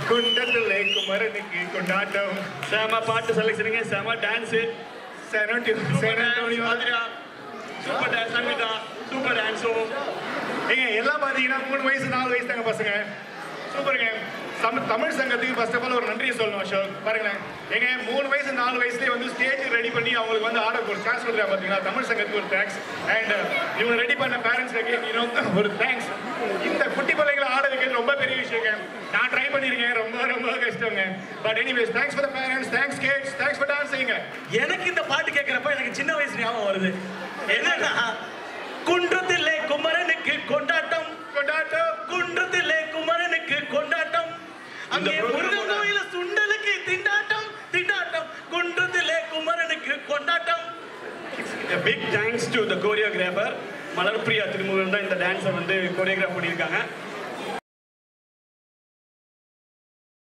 குண்டத்திலே குமரனுக்கு கொண்டாட்டம் செம பாட்டு செலக்ஷனுங்க செம டான்ஸ் செனோட்டி செனோட்டோனியோ சூப்பர் டான்ஸ் சங்கீதா சூப்பர் டான்ஸும் ஏங்க எல்லாம் பாத்தீங்கன்னா மூணு வயசு நாலு வயசு தாங்க பசங்க சூப்பருங்க சம தமிழ் சங்கத்துக்கு ஃபர்ஸ்ட் ஆஃப் ஆல் ஒரு நன்றியை சொல்லணும் அசோக் பாருங்களேன் ஏங்க மூணு வயசு நாலு வயசுலேயே வந்து ஸ்டேஜ் ரெடி பண்ணி அவங்களுக்கு வந்து ஆட ஒரு சான்ஸ் கொடுக்குறாங்க பார்த்தீங்களா தமிழ் சங்கத்துக்கு ஒரு தேங்க்ஸ் அண்ட் இவங்க ரெடி பண்ண பேரண்ட்ஸ் இன்னும் ஒரு தேங்க்ஸ் இந்த குட்டி பிள்ளைங்களை ஆட வைக்கிறது ரொம்ப பெரிய விஷயங்க நான் ட்ரை பண்ணியிருக்கேன் ரொம்ப ரொம்ப கஷ்டங்க but anyways thanks for the parents thanks kids thanks for டான்ஸிங்க எனக்கு இந்த பாட்டு கேட்கிறப்ப எனக்கு சின்ன வயசு ஞாபகம் வருது என்னன்னா குன்றத்திலே குமரனுக்கு கொண்டாட்டம் கொண்டாட்டம் குன்றத்திலே குமரனுக்கு கொண்டாட்டம் அங்கே இந்த program முருகன் ஓட- கோயில சுண்டலுக்கு திண்டாட்டம் திண்டாட்டம் குன்றத்திலே குமரனுக்கு கொண்டாட்டம் big thanks to the choreographer Malarpriya Thirumurugan தான் இந்த டான்ஸை வந்து கோரியோகிராஃப் பண்ணியிருக்காங்க